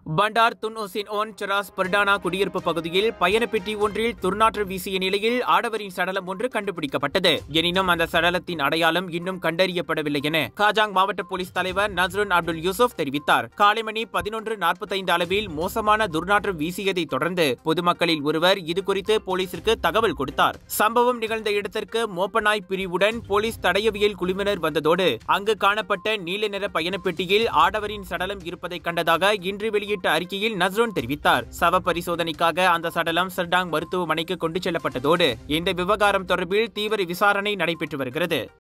பண்டார் Tun Hussein Onn Cheras Perdana குடியிருப்பு பகுதியில் பயணப்பெட்டி ஒன்றில் துர்நாற்று வீசிய நிலையில் ஆடவரின் சடலம் ஒன்று கண்டுபிடிக்கப்பட்டது எனினும் அந்த சடலத்தின் அடையாளம் இன்னும் கண்டறியப்படவில்லை என காஜாங் மாவட்ட போலீஸ் தலைவர் நஸ்ருன் அப்துல் யூசுப் தெரிவித்தார் காலை மணி பதினொன்று நாற்பத்தைந்து அளவில் மோசமான துர்நாற்று வீசியதை தொடர்ந்து பொதுமக்களில் ஒருவர் இது குறித்து போலீசிற்கு தகவல் கொடுத்தார் சம்பவம் நிகழ்ந்த இடத்திற்கு மோப்பநாய் பிரிவுடன் போலீஸ் தடயவியல் குழுவினர் வந்ததோடு அங்கு காணப்பட்ட நீல நிற பயணப்பெட்டியில் ஆடவரின் சடலம் இருப்பதை கண்டதாக இன்று வெளியிட்ட அறிக்கையில் நஸ்ரோன் தெரிவித்தார் சவ பரிசோதனைக்காக அந்த சடலம் சர்டாங் மருத்துவமனைக்கு கொண்டு செல்லப்பட்டதோடு இந்த விவகாரம் தொடர்பில் தீவிர விசாரணை நடைபெற்று வருகிறது